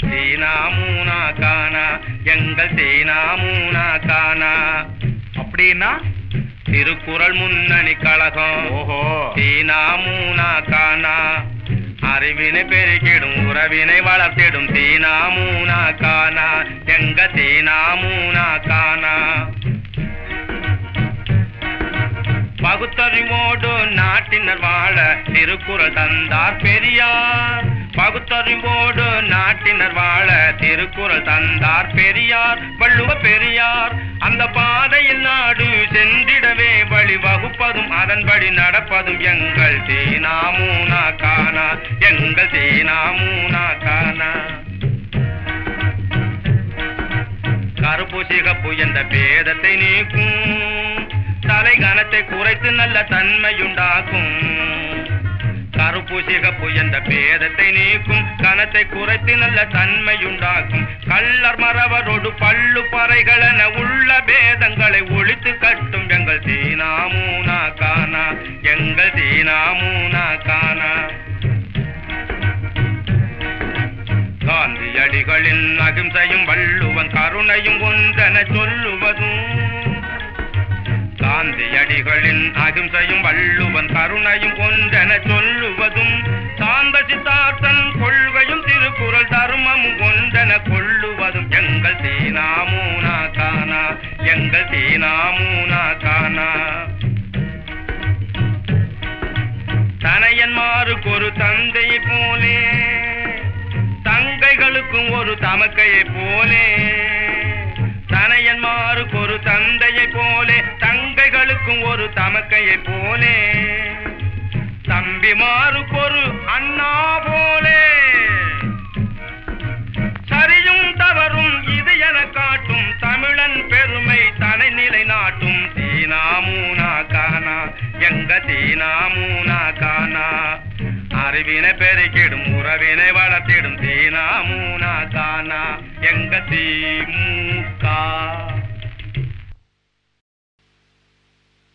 சீனா மூனா கானா எங்கள் சீனா மூனா கானா அப்படின்னா திருக்குறள் முன்னணி கழகம் ஓஹோ சீனா மூனா கானா அறிவினை பெருக்கிடும் உறவினை வளர்த்திடும் சீனா மூனா கானா எங்க சீனா மூனா கானா பகுத்தறிவோடு நாட்டினர் வாழ திருக்குறள் தந்தார் பெரியார் பகுத்தறிவோடு நாட்டினர் வாழ திருக்குறள் தந்தார் பெரியார் வள்ளுவ பெரியார் அந்த பாதையில் நாடு சென்றிடவே வழி வகுப்பதும் அதன்படி நடப்பதும் எங்கள் சீனா மூனா கானா எங்கள் சீனா மூனா கானா கருப்பு சிகப்பு என்ற பேதத்தை நீக்கும் தலை கனத்தை குறைத்து நல்ல தன்மையுண்டாக்கும் கருப்பு சிகப்பு என்ற பேதத்தை நீக்கும் கனத்தை குறைத்து நல்ல தன்மையுண்டாக்கும் கள்ளர் மறவரோடு பள்ளு பறைகளென உள்ள பேதங்களை ஒழித்து கட்டும் எங்கள் சீனா மூனா கானா எங்கள் சீனா மூனா கானா காந்தியடிகளின் அகிம்சையும் வள்ளுவன் கருணையும் ஒன்றென சொல்லுவதும் காந்தியடிகளின் அகிம்சையும் வள்ளுவன் கருணையும் ஒன்றென சொல்லுவதும் சாந்த சித்தார்த்தன் கொள்கையும் திருக்குறள் தர்மமும் ஒன்றென கொள்ளுவதும் எங்கள் சீனா மூனா கானா எங்கள் சீனா மூனா கானா தனையன்மாருக்கு ஒரு தந்தையை போலே தங்கைகளுக்கும் ஒரு தமக்கையை போலே தனையன்மாருக்கு ஒரு தந்தையை போலே தங்கைகளுக்கும் ஒரு தமக்கையை போலே தம்பிமாருக்கு ஒரு அண்ணா போலே சரியும் தவறும் இது என காட்டும் தமிழன் பெருமை தனை நிலை நாட்டும் சீனா மூனா கானா எங்க சீனா மூனா கானா அறிவினை பெருக்கிடும் உறவினை வளர்த்திடும் சீனா மூனா கானா எங்க தீமுகா